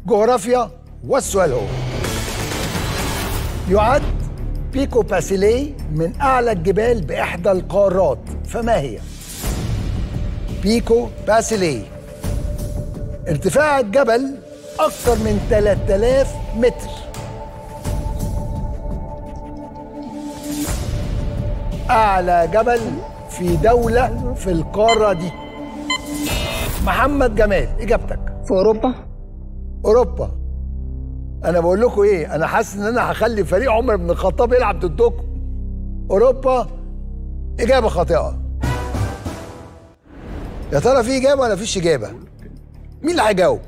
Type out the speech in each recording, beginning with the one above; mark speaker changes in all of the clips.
Speaker 1: جغرافيا والسؤال هو يعد بيكو باسيلي من أعلى الجبال بإحدى القارات فما هي؟ بيكو باسيلي ارتفاع الجبل أكثر من 3000 متر أعلى جبل في دولة في القارة دي محمد جمال إجابتك
Speaker 2: في اوروبا
Speaker 1: أوروبا أنا بقول لكم إيه أنا حاسس إن أنا هخلي فريق عمر بن الخطاب يلعب ضدكم أوروبا إجابة خاطئة يا ترى في إجابة ولا فيش إجابة؟ مين اللي هيجاوب؟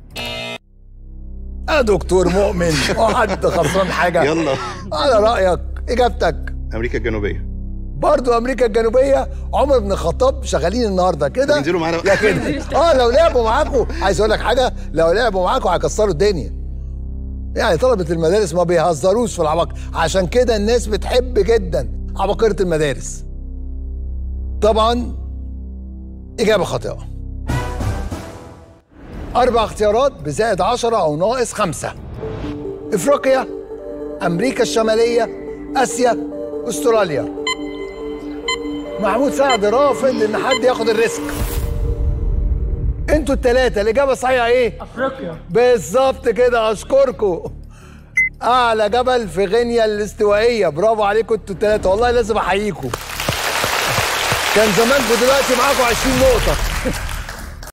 Speaker 1: يا دكتور مؤمن هو حد خسران حاجة
Speaker 3: يلا
Speaker 1: على رأيك إجابتك
Speaker 3: امريكا الجنوبيه
Speaker 1: برضو امريكا الجنوبيه عمر بن الخطاب شغالين النهارده كده
Speaker 3: بينزلوا معانا
Speaker 1: يا كده اه لو لعبوا معاكم عايز اقول لك حاجه لو لعبوا معاكم هيكسروا الدنيا يعني طلبه المدارس ما بيهزروش في العباقرة عشان كده الناس بتحب جدا عباقره المدارس طبعا اجابه خاطئه اربع اختيارات بزائد عشرة او ناقص خمسة افريقيا امريكا الشماليه اسيا استراليا محمود سعد رافض ان حد ياخد الريسك انتوا التلاتة الاجابه الصحيحه ايه
Speaker 4: افريقيا
Speaker 1: بالظبط كده اشكركم اعلى جبل في غينيا الاستوائيه برافو عليكم انتوا التلاتة والله لازم احييكم كان زمانكم دلوقتي معاكم 20 نقطه